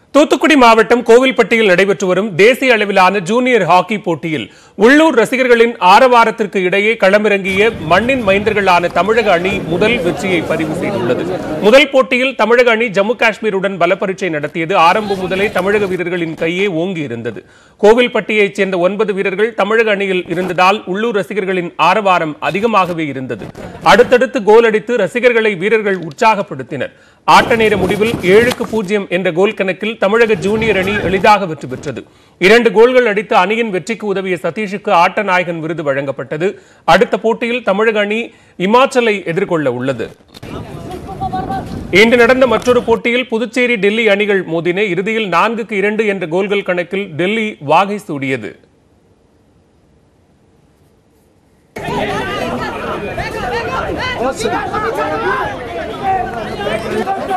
தூத்துக்குடி மாவட்டம் கோவில்பட்டியில் நடைபெற்று வரும் தேசிய அளவிலான ஜூனியர் ஹாக்கி போட்டியில் உள்ளூர் ரசிகர்களின் ஆரவாரத்திற்கு இடையே களமிறங்கிய மண்ணின் மைந்தர்களான தமிழக அணி முதல் வெற்றியை பதிவு செய்துள்ளது முதல் போட்டியில் தமிழக அணி ஜம்மு காஷ்மீருடன் பலப்பரீட்சை நடத்தியது ஆரம்பம் முதலே தமிழக வீரர்களின் கையே ஓங்கி இருந்தது கோவில்பட்டியைச் சேர்ந்த ஒன்பது வீரர்கள் தமிழக அணியில் இருந்ததால் உள்ளூர் ரசிகர்களின் ஆரவாரம் அதிகமாகவே இருந்தது அடுத்தடுத்து கோல் அடித்து ரசிகர்களை வீரர்கள் உற்சாகப்படுத்தினர் ஆட்ட நேர முடிவில் ஏழுக்கு பூஜ்ஜியம் என்ற கோல் கணக்கில் தமிழக ஜூனியர் அணி எளிதாக வெற்றி பெற்றது இரண்டு கோல்கள் அடித்து அணியின் வெற்றிக்கு உதவிய சதீஷுக்கு ஆட்ட நாயகன் விருது வழங்கப்பட்டது அடுத்த போட்டியில் தமிழக அணி இமாச்சலை எதிர்கொள்ள உள்ளது இன்று நடந்த மற்றொரு போட்டியில் புதுச்சேரி டெல்லி அணிகள் மோதின இறுதியில் நான்குக்கு இரண்டு என்ற கோல்கள் கணக்கில் டெல்லி வாகை சூடியது Awesome.